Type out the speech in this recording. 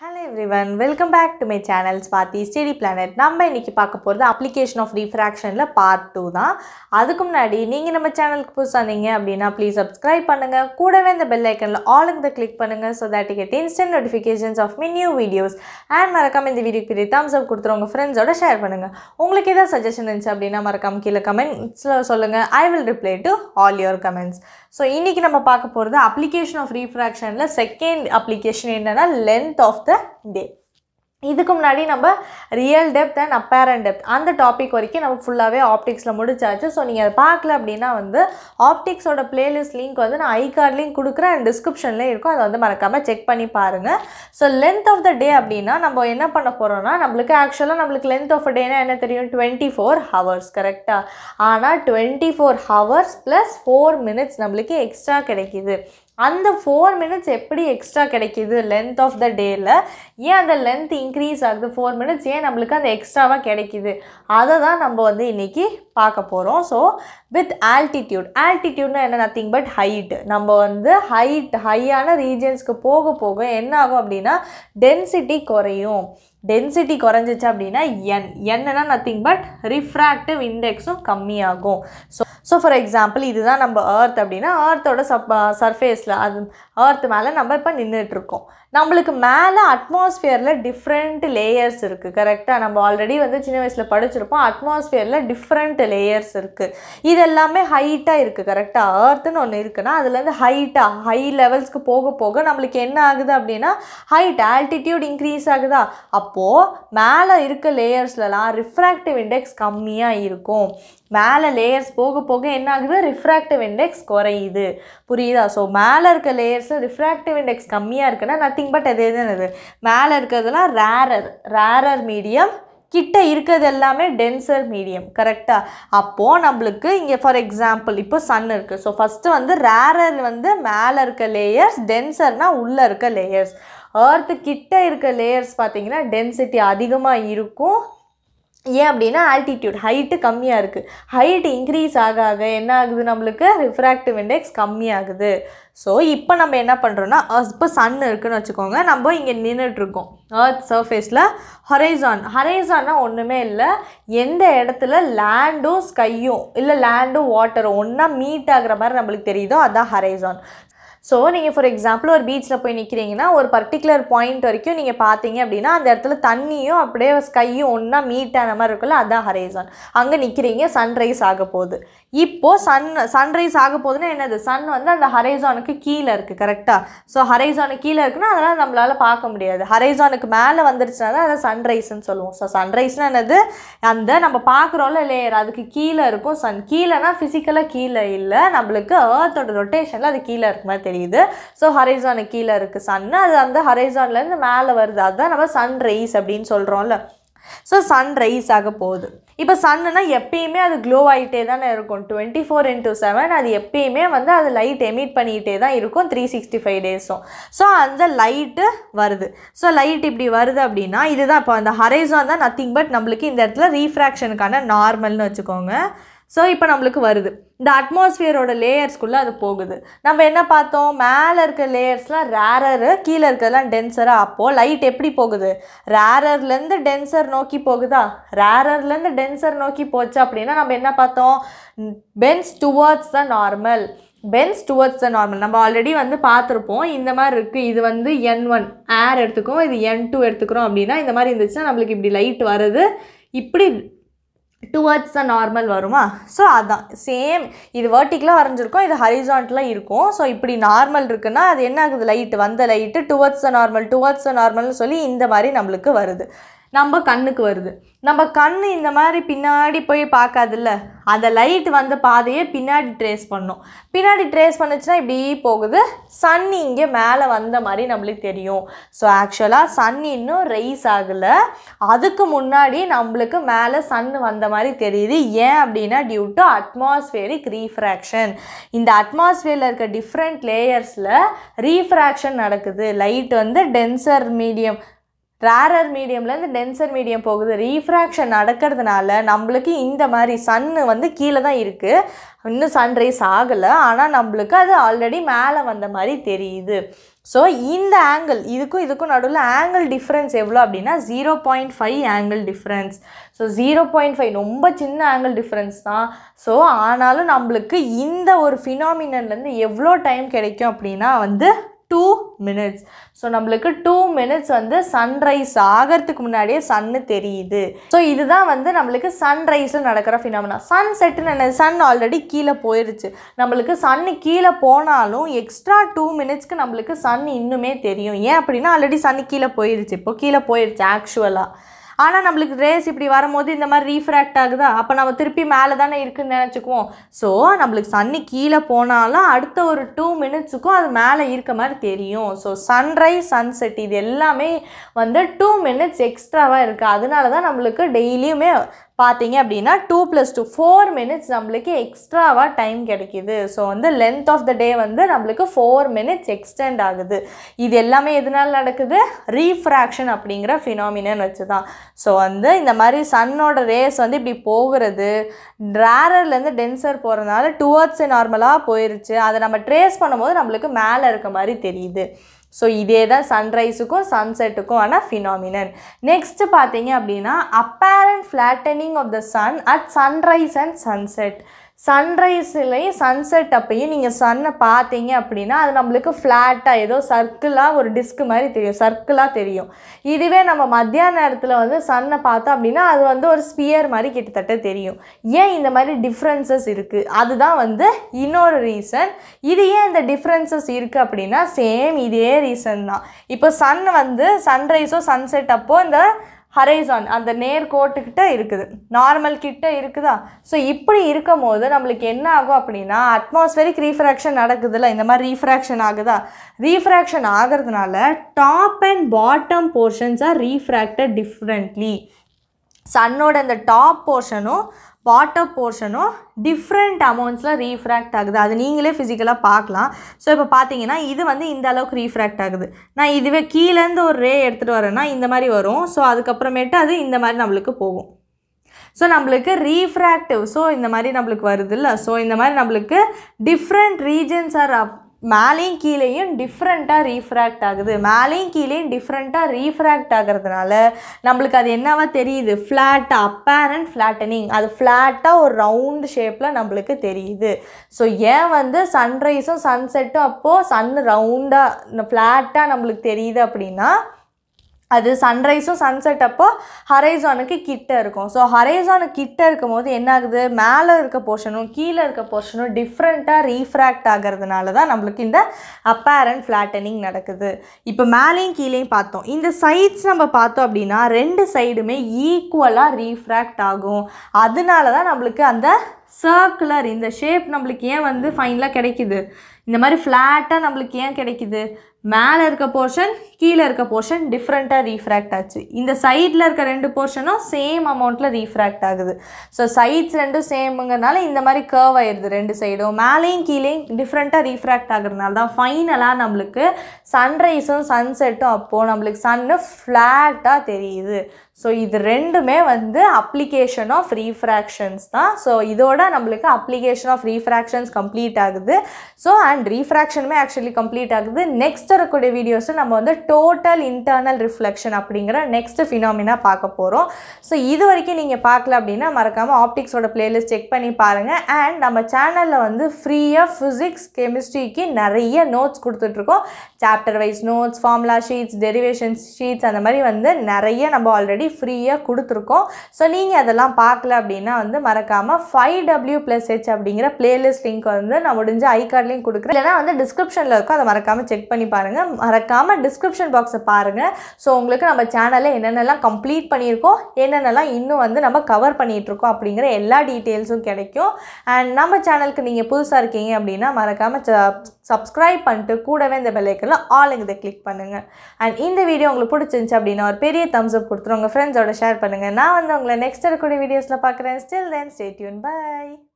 hello everyone welcome back to my channel Swathi study planet நம்ம இன்னைக்கு பார்க்க போகிறது அப்ளிகேஷன் ஆஃப் ரீஃப்ராக்ஷனில் பார்ட் டூ தான் அதுக்கு முன்னாடி நீங்கள் நம்ம சேனலுக்கு புதுசாக இருந்தீங்க அப்படின்னா ப்ளீஸ் சப்ஸ்கிரைப் பண்ணுங்கள் கூடவே இந்த பெல் ஐக்கனில் ஆலுங்க கிளிக் பண்ணுங்கள் so that get instant notifications of me new videos and மறக்காம இந்த வீடியோக்கு பெரிய thumbs up கொடுத்துரு உங்கள் ஃப்ரெண்ட்ஸோட ஷேர் பண்ணுங்கள் உங்களுக்கு ஏதாவது சஜஷன் இருந்துச்சு அப்படின்னா மறக்காம கீழே கமெண்ட்ஸில் சொல்லுங்கள் I will reply to all your comments so இன்றைக்கி நம்ம பார்க்க போகிறது அப்ளிகேஷன் ஆஃப் ரீஃப்ராக்ஷனில் செகண்ட் அப்ளிகேஷன் என்னென்னா லென்த் ஆஃப் த டே இதுக்கு முன்னாடி நம்ம real depth and apparent depth அந்த டாபிக் வரைக்கும் நம்ம ஃபுல்லாகவே ஆப்டிக்ஸில் முடிச்சாச்சு ஸோ நீங்கள் அதை பார்க்கல அப்படின்னா வந்து ஆப்டிக்ஸோட பிளேலிஸ்ட் லிங்க் வந்து நான் ஐ கார்ட் லிங்க் கொடுக்குறேன் அண்ட் டிஸ்கிரிப்ஷன்லேயே இருக்கும் அதை வந்து மறக்காமல் செக் பண்ணி பாருங்கள் so length of the day அப்படின்னா நம்ம என்ன பண்ண போகிறோம்னா நம்மளுக்கு ஆக்சுவலாக நம்மளுக்கு லென்த் ஆஃப் டேனா என்ன தெரியும் டுவெண்ட்டி ஃபோர் ஹவர்ஸ் கரெக்டாக ஆனால் twenty four hours plus four minutes நம்மளுக்கு எக்ஸ்ட்ரா கிடைக்கிது அந்த ஃபோர் மினிட்ஸ் எப்படி எக்ஸ்ட்ரா கிடைக்கிது லென்த் ஆஃப் த டேயில் ஏன் அந்த லென்த் இன்க்ரீஸ் ஆகுது ஃபோர் மினிட்ஸ் ஏன் நம்மளுக்கு அந்த எக்ஸ்ட்ராவாக கிடைக்கிது அதை தான் நம்ம வந்து இன்றைக்கி பார்க்க போகிறோம் ஸோ வித் ஆல்டிடியூட் ஆல்டிடியூட்னா என்ன நத்திங் பட் ஹைட் நம்ம வந்து ஹைட் ஹையான ரீஜன்ஸ்க்கு போக போக என்ன ஆகும் அப்படின்னா டென்சிட்டி குறையும் டென்சிட்டி குறைஞ்சிச்சு அப்படின்னா என் என்னன்னா நத்திங் பட் ரிஃப்ராக்டிவ் இண்டெக்ஸும் கம்மியாகும் ஸோ ஸோ ஃபார் எக்ஸாம்பிள் இதுதான் நம்ம ஏர்த் அப்படின்னா ஏர்த்தோட சப் சர்ஃபேஸில் அது ஏர்த் மேலே நம்ம இப்போ நின்றுட்டுருக்கோம் நம்மளுக்கு மேலே அட்மாஸ்ஃபியரில் டிஃப்ரெண்ட் லேயர்ஸ் இருக்குது கரெக்டாக நம்ம ஆல்ரெடி வந்து சின்ன வயசில் படிச்சிருப்போம் அட்மாஸ்ஃபியரில் டிஃப்ரெண்ட் லேயர்ஸ் இருக்குது இது எல்லாமே ஹைட்டாக இருக்குது கரெக்டாக ஏர்த்துன்னு ஒன்று இருக்குன்னா அதுலேருந்து ஹைட்டாக ஹை லெவல்ஸ்க்கு போக போக நம்மளுக்கு என்ன ஆகுது அப்படின்னா ஹைட் ஆல்டிடியூட் இன்க்ரீஸ் ஆகுதா அப்போது மேலே இருக்க லேயர்ஸ்லலாம் ரிஃப்ராக்டிவ் இண்டெக்ஸ் கம்மியாக இருக்கும் மேலே லேயர்ஸ் போக போக என்ன ஆகுது ரிஃப்ராக்டிவ் இண்டெக்ஸ் குறையுது புரியுதா ஸோ மேலே இருக்க லேயர்ஸில் ரிஃப்ராக்டிவ் இண்டெக்ஸ் கம்மியாக இருக்குன்னா நத்திங் பட் அது என்னது மேலே இருக்கிறதுலாம் ரேரர் ரேரர் மீடியம் கிட்ட இருக்கிறது எல்லாமே டென்சர் மீடியம் கரெக்டாக அப்போது நம்மளுக்கு இங்கே ஃபார் எக்ஸாம்பிள் இப்போ சன் இருக்குது ஸோ ஃபஸ்ட்டு வந்து ரேரர் வந்து மேலே இருக்க லேயர்ஸ் டென்சர்னால் உள்ளே இருக்க லேயர்ஸ் ஏர்த்து கிட்ட இருக்க லேயர்ஸ் பார்த்தீங்கன்னா டென்சிட்டி அதிகமாக இருக்கும் ஏன் அப்படின்னா ஆல்டிடியூட் ஹைட்டு கம்மியாக இருக்குது ஹைட் இன்க்ரீஸ் ஆக ஆக என்ன ஆகுது நம்மளுக்கு ரிஃப்ராக்டிவ் இண்டெக்ஸ் கம்மியாகுது ஸோ இப்போ நம்ம என்ன பண்ணுறோன்னா இப்போ சன் இருக்குன்னு வச்சுக்கோங்க நம்ம இங்கே நின்றுட்டுருக்கோம் ஏர்த் சர்ஃபேஸில் ஹொரைசான் ஹொரைசான்னா ஒன்றுமே இல்லை எந்த இடத்துல லேண்டும் ஸ்கையும் இல்லை லேண்டும் வாட்டரும் ஒன்றா மீட் ஆகுற மாதிரி நம்மளுக்கு தெரியுதோ அதான் ஹரைசான் ஸோ நீங்கள் ஃபார் எக்ஸாம்பிள் ஒரு பீச்சில் போய் நிற்கிறீங்கன்னா ஒரு பர்டிகுலர் பாயிண்ட் வரைக்கும் நீங்கள் பார்த்தீங்க அப்படின்னா அந்த இடத்துல தண்ணியும் அப்படியே ஸ்கையும் ஒன்றா மீட் ஆன மாதிரி இருக்குல்ல அதான் ஹரேசான் அங்கே நிற்கிறீங்க சன்ரைஸ் ஆக போகுது இப்போது சன் சன்ரைஸ் ஆக போகுதுன்னா என்னது சன் வந்து அந்த ஹரைசானுக்கு கீழே இருக்குது கரெக்டாக ஸோ ஹரைசானுக்கு கீழே இருக்குன்னா அதெல்லாம் நம்மளால் பார்க்க முடியாது ஹரைசானுக்கு மேலே வந்துருச்சுனா தான் அதை சன்ரைஸ்ன்னு சொல்லுவோம் ஸோ சன்ரைஸ்னால் என்னது அந்த நம்ம பார்க்குறோம்ல லேயர் அதுக்கு கீழே இருக்கும் சன் கீழேனா ஃபிசிக்கலாக கீழே இல்லை நம்மளுக்கு ஏர்த்தோட ரொட்டேஷனில் அது கீழே இருக்க மாதிரி தெரியுது ஸோ ஹரைசானுக்கு கீழே இருக்குது சன்னு அது அந்த ஹரைசான்லேருந்து மேலே வருது அதுதான் நம்ம சன் ரைஸ் அப்படின்னு சொல்கிறோம்ல ஸோ சன் ரைஸ் ஆக போகுது இப்போ சன்னுனா எப்பயுமே அது க்ளோ ஆகிட்டே தானே இருக்கும் டுவெண்ட்டி ஃபோர் இன்ட்டு செவன் அது எப்பயுமே வந்து அது லைட் எமிட் பண்ணிக்கிட்டே தான் இருக்கும் த்ரீ சிக்ஸ்டி ஃபைவ் டேஸும் ஸோ அந்த லைட்டு வருது ஸோ லைட் இப்படி வருது அப்படின்னா இதுதான் இப்போ அந்த ஹரைசான் தான் நத்திங் பட் நம்மளுக்கு இந்த இடத்துல ரீஃப்ராக்ஷனுக்கான நார்மல்னு வச்சுக்கோங்க ஸோ இப்போ நம்மளுக்கு வருது இந்த அட்மாஸ்ஃபியரோட லேயர்ஸ்குள்ளே அது போகுது நம்ம என்ன பார்த்தோம் மேலே இருக்க லேயர்ஸ்லாம் ரேரரு கீழே இருக்கிறதுலாம் டென்சராக அப்போது லைட் எப்படி போகுது ரேரர்லேருந்து டென்சர் நோக்கி போகுதா ரேரர்லேருந்து டென்சர் நோக்கி போச்சு அப்படின்னா நம்ம என்ன பார்த்தோம் bends towards the normal bends towards the normal நம்ம ஆல்ரெடி வந்து பார்த்துருப்போம் இந்த மாதிரி இருக்குது இது வந்து என் ஒன் ஏர் எடுத்துக்கோம் இது என் டூ எடுத்துக்கிறோம் அப்படின்னா இந்த மாதிரி இருந்துச்சுன்னா நம்மளுக்கு இப்படி லைட் வருது இப்படி டுவர்ட்ஸ் த நார்மல் வருமா ஸோ அதான் சேம் இது வேர்ட்டிக்கலாக வரைஞ்சிருக்கோம் இது ஹரிசான்ட்லாம் இருக்கும் ஸோ இப்படி நார்மல் இருக்குன்னா அது என்ன ஆகுது லைட்டு வந்த light towards the normal towards the நார்மல்னு சொல்லி இந்த மாதிரி நம்மளுக்கு வருது நம்ம கண்ணுக்கு வருது நம்ம கண் இந்த மாதிரி பின்னாடி போய் பார்க்காதுல்ல அந்த லைட் வந்த பாதையை பின்னாடி ட்ரேஸ் பண்ணும் பின்னாடி ட்ரேஸ் பண்ணுச்சுன்னா இப்படி போகுது சன் இங்கே மேலே வந்த மாதிரி நம்மளுக்கு தெரியும் ஸோ ஆக்சுவலாக சன் இன்னும் ரைஸ் ஆகலை அதுக்கு முன்னாடி நம்மளுக்கு மேலே சன் வந்த மாதிரி தெரியுது ஏன் அப்படின்னா டியூ டு அட்மாஸ்ஃபியரிக் ரீஃப்ராக்ஷன் இந்த அட்மாஸ்ஃபியரில் இருக்க டிஃப்ரெண்ட் லேயர்ஸில் ரீஃப்ராக்ஷன் நடக்குது லைட் வந்து டென்சர் மீடியம் ரேரர் மீடியம்லேருந்து டென்சர் மீடியம் போகுது ரீஃப்ராக்ஷன் நடக்கிறதுனால நம்மளுக்கு இந்த மாதிரி சன்னு வந்து கீழே தான் இருக்குது இன்னும் சன்ரைஸ் ஆகலை ஆனால் நம்மளுக்கு அது ஆல்ரெடி மேலே வந்த மாதிரி தெரியுது ஸோ இந்த ஆங்கிள் இதுக்கும் இதுக்கும் நடுவில் ஆங்கிள் டிஃப்ரென்ஸ் எவ்வளோ அப்படின்னா zero point five angle difference so zero point five ரொம்ப சின்ன ஆங்கிள் டிஃப்ரென்ஸ் தான் ஸோ ஆனாலும் நம்மளுக்கு இந்த ஒரு ஃபினாமினன்லேருந்து எவ்வளோ டைம் கிடைக்கும் அப்படின்னா வந்து டூ மினிட்ஸ் ஸோ நம்மளுக்கு டூ மினிட்ஸ் வந்து சன்ரைஸ் ஆகிறதுக்கு முன்னாடியே சன்னு தெரியுது ஸோ இதுதான் வந்து நம்மளுக்கு சன்ரைஸில் நடக்கிற ஃபினாமினா சன் செட்டுன்னு என்ன சன் ஆல்ரெடி கீழே போயிருச்சு நம்மளுக்கு சன்னு கீழே போனாலும் எக்ஸ்ட்ரா டூ மினிட்ஸ்க்கு நம்மளுக்கு சன் இன்னுமே தெரியும் ஏன் அப்படின்னா ஆல்ரெடி சன்னு கீழே போயிருச்சு இப்போ கீழே போயிருச்சு ஆக்சுவலாக ஆனால் நம்மளுக்கு ரேஸ் இப்படி வரும்போது இந்த மாதிரி ரீஃப்ராக்ட் ஆகுதா அப்போ நம்ம திருப்பி மேலே தானே இருக்குன்னு நினச்சிக்குவோம் ஸோ நம்மளுக்கு சன்னி கீழே போனாலும் அடுத்த ஒரு டூ மினிட்ஸுக்கும் அது மேலே இருக்க மாதிரி தெரியும் ஸோ சன்ரைஸ் சன்செட் இது எல்லாமே வந்து டூ மினிட்ஸ் எக்ஸ்ட்ராவாக இருக்குது அதனால தான் நம்மளுக்கு டெய்லியுமே பார்த்தீங்க அப்படின்னா two plus two four minutes நம்மளுக்கு எக்ஸ்ட்ராவாக டைம் கிடைக்கிது ஸோ வந்து லென்த் ஆஃப் த டே வந்து நம்மளுக்கு ஃபோர் மினிட்ஸ் எக்ஸ்டெண்ட் ஆகுது இது எல்லாமே எதனால நடக்குது ரீஃப்ராக்ஷன் அப்படிங்கிற ஃபினாமினன் வச்சு தான் ஸோ வந்து இந்த மாதிரி சன்னோட ரேஸ் வந்து இப்படி போகிறது ரேரர்லேருந்து டென்சர் போகிறதுனால டுவர்ட்ஸ் நார்மலாக போயிருச்சு அதை நம்ம ட்ரேஸ் பண்ணும்போது நம்மளுக்கு மேலே இருக்க மாதிரி தெரியுது ஸோ இதே தான் சன்ரைஸுக்கும் சன்செட்டுக்கும் ஆன ஃபினாமினன் நெக்ஸ்ட் பார்த்தீங்க அப்படின்னா apparent flattening of the sun at sunrise and sunset சன்ரைஸ்லேயும் சன்செட் அப்பையும் நீங்கள் சன்னை பார்த்தீங்க அப்படின்னா அது நம்மளுக்கு ஃப்ளாட்டாக ஏதோ சர்க்கிளாக ஒரு டிஸ்க் மாதிரி தெரியும் சர்க்கிளாக தெரியும் இதுவே நம்ம மத்தியான நேரத்தில் வந்து சன்னை பார்த்தோம் அப்படின்னா அது வந்து ஒரு ஸ்பியர் மாதிரி கிட்டத்தட்ட தெரியும் ஏன் இந்த மாதிரி டிஃப்ரென்சஸ் இருக்குது அதுதான் வந்து இன்னொரு ரீசன் இது ஏன் இந்த டிஃப்ரென்சஸ் இருக்குது அப்படின்னா சேம் இதே ரீசன் தான் இப்போ சன் வந்து சன்ரைஸோ சன்செட் அப்போ இந்த ஹரைசான் அந்த நேர் கோட்டுக்கிட்ட இருக்குது நார்மல் கிட்ட இருக்குதா ஸோ இப்படி இருக்கும் போது நம்மளுக்கு என்ன ஆகும் அப்படின்னா அட்மாஸ்பெரிக் ரீஃப்ராக்ஷன் நடக்குதுல்ல இந்த மாதிரி ரீஃப்ராக்ஷன் ஆகுதா ரீஃப்ராக்ஷன் ஆகிறதுனால top and bottom portions are refracted differently சன்னோட இந்த டாப் போர்ஷனும் பாட்டம் போர்ஷனும் டிஃப்ரெண்ட் அமௌண்ட்ஸில் ரீஃப்ராக்ட் ஆகுது அது நீங்களே ஃபிசிக்கலாக பார்க்கலாம் ஸோ இப்போ பார்த்தீங்கன்னா இது வந்து இந்த அளவுக்கு ரீஃப்ராக்ட் ஆகுது நான் இதுவே கீழேருந்து ஒரு ரே எடுத்துகிட்டு வரேன்னா இந்த மாதிரி வரும் ஸோ அதுக்கப்புறமேட்டு அது இந்த மாதிரி நம்மளுக்கு போகும் ஸோ நம்மளுக்கு ரீஃப்ராக்டிவ் ஸோ இந்த மாதிரி நம்மளுக்கு வருது இல்லை ஸோ இந்த மாதிரி நம்மளுக்கு டிஃப்ரெண்ட் ரீஜன்ஸ் ஆர் மேலேயும் கீழேயும் டிஃப்ரெண்ட்டாக ரீஃப்ராக்ட் ஆகுது மேலேயும் கீழேயும் டிஃப்ரெண்ட்டாக ரீஃப்ராக்ட் ஆகிறதுனால நம்மளுக்கு அது என்னவா தெரியுது ஃப்ளாட்டாக அப்பேரண்ட் ஃப்ளாட்டனிங் அது ஃப்ளாட்டாக ஒரு ரவுண்டு ஷேப்பில் நம்மளுக்கு தெரியுது ஸோ ஏன் வந்து சன்ரைஸும் சன்செட்டும் அப்போது சன் ரவுண்டாக ஃப்ளாட்டாக நம்மளுக்கு தெரியுது அப்படின்னா அது சன்ரைஸும் சன்செட் அப்போ ஹரைசானுக்கு கிட்ட இருக்கும் ஸோ ஹரைசானுக்கு கிட்ட இருக்கும் போது என்ன ஆகுது மேலே இருக்க போர்ஷனும் கீழே இருக்க போர்ஷனும் டிஃப்ரெண்ட்டாக ரீஃப்ராக்ட் ஆகிறதுனால தான் நம்மளுக்கு இந்த அப்பேரண்ட் ஃப்ளாட்டனிங் நடக்குது இப்போ மேலேயும் கீழேயும் பார்த்தோம் இந்த சைட்ஸ் நம்ம பார்த்தோம் அப்படின்னா ரெண்டு சைடுமே ஈக்குவலாக ரீஃப்ராக்ட் ஆகும் அதனால தான் நம்மளுக்கு அந்த சர்க்குலர் இந்த ஷேப் நம்மளுக்கு ஏன் வந்து ஃபைனலாக கிடைக்குது இந்த மாதிரி ஃப்ளாட்டாக நம்மளுக்கு ஏன் கிடைக்குது மேலே இருக்க போர்ஷன் கீழே இருக்க போர்ஷன் டிஃப்ரெண்ட்டாக ரீஃப்ராக்ட் ஆச்சு இந்த சைடில் இருக்க ரெண்டு போர்ஷனும் சேம் அமௌண்ட்டில் ரீஃப்ராக்ட் ஆகுது ஸோ சைட்ஸ் ரெண்டும் சேமுங்கிறனால இந்த மாதிரி கர்வ் ஆயிடுது ரெண்டு சைடும் மேலேயும் கீழேயும் டிஃப்ரெண்ட்டாக ரீஃப்ராக்ட் ஆகுறதுனால தான் ஃபைனலாக நம்மளுக்கு சன்ரைஸும் சன்செட்டும் அப்போது நம்மளுக்கு சன்னு ஃப்ளாட்டாக தெரியுது ஸோ இது ரெண்டுமே வந்து அப்ளிகேஷன் ஆஃப் ரீஃப்ராக்ஷன்ஸ் தான் ஸோ இதோட நம்மளுக்கு அப்ளிகேஷன் ஆஃப் ரீஃப்ராக்ஷன்ஸ் கம்ப்ளீட் ஆகுது ஸோ அண்ட் ரீஃப்ராக்ஷனுமே ஆக்சுவலி கம்ப்ளீட் ஆகுது நெக்ஸ்ட் வரக்கூடிய வீடியோஸில் நம்ம வந்து டோட்டல் இன்டர்னல் ரிஃப்ளெக்ஷன் அப்படிங்கிற நெக்ஸ்ட் ஃபினாமினா பார்க்க போகிறோம் ஸோ இது வரைக்கும் நீங்கள் பார்க்கல அப்படின்னா மறக்காமல் ஆப்டிக்ஸோட பிளேலிஸ்ட் செக் பண்ணி பாருங்கள் அண்ட் நம்ம சேனலில் வந்து ஃப்ரீயாக ஃபிசிக்ஸ் கெமிஸ்ட்ரிக்கு நிறைய நோட்ஸ் கொடுத்துட்ருக்கோம் chapter wise notes formula sheets derivation sheets அந்த மாதிரி வந்து நிறைய நம்ம ஆல்ரெடி ஃப்ரீயாக கொடுத்துருக்கோம் ஸோ நீங்கள் அதெல்லாம் பார்க்கல அப்படின்னா வந்து மறக்காமல் ஃபைவ் டபிள்யூ ப்ளஸ் ஹெச் அப்படிங்கிற பிளேலிஸ்ட் லிங்க் வந்து நான் முடிஞ்ச ஐ கார்ட்லேயும் கொடுக்குறேன் இல்லைனா வந்து டிஸ்கிரிப்ஷனில் இருக்கும் அதை மறக்காமல் செக் பண்ணி பாருங்கள் மறக்காமல் டிஸ்கிரிப்ஷன் பாக்ஸை பாருங்கள் ஸோ உங்களுக்கு நம்ம சேனலில் என்னென்னலாம் கம்ப்ளீட் பண்ணியிருக்கோம் என்னென்னலாம் இன்னும் வந்து நம்ம கவர் பண்ணிகிட்ருக்கோம் அப்படிங்கிற எல்லா டீட்டெயில்ஸும் கிடைக்கும் அண்ட் நம்ம சேனலுக்கு நீங்கள் புதுசாக இருக்கீங்க அப்படின்னா மறக்காமல் சப்ஸ்கிரைப் பண்ணிட்டு கூடவே இந்த பெல்லைக்கனில் ஆளுங்க கிளிக் பண்ணுங்கள் அண்ட் இந்த வீடியோ உங்களுக்கு பிடிச்சிருந்துச்சு அப்படின்னா ஒரு பெரிய தம்ஸ் அப் கொடுத்துரு உங்கள் ஃப்ரெண்ட்ஸோட ஷேர் பண்ணுங்கள் நான் வந்து உங்களை நெக்ஸ்ட் இருக்கக்கூடிய வீடியோஸில் பார்க்குறேன் still then stay tuned by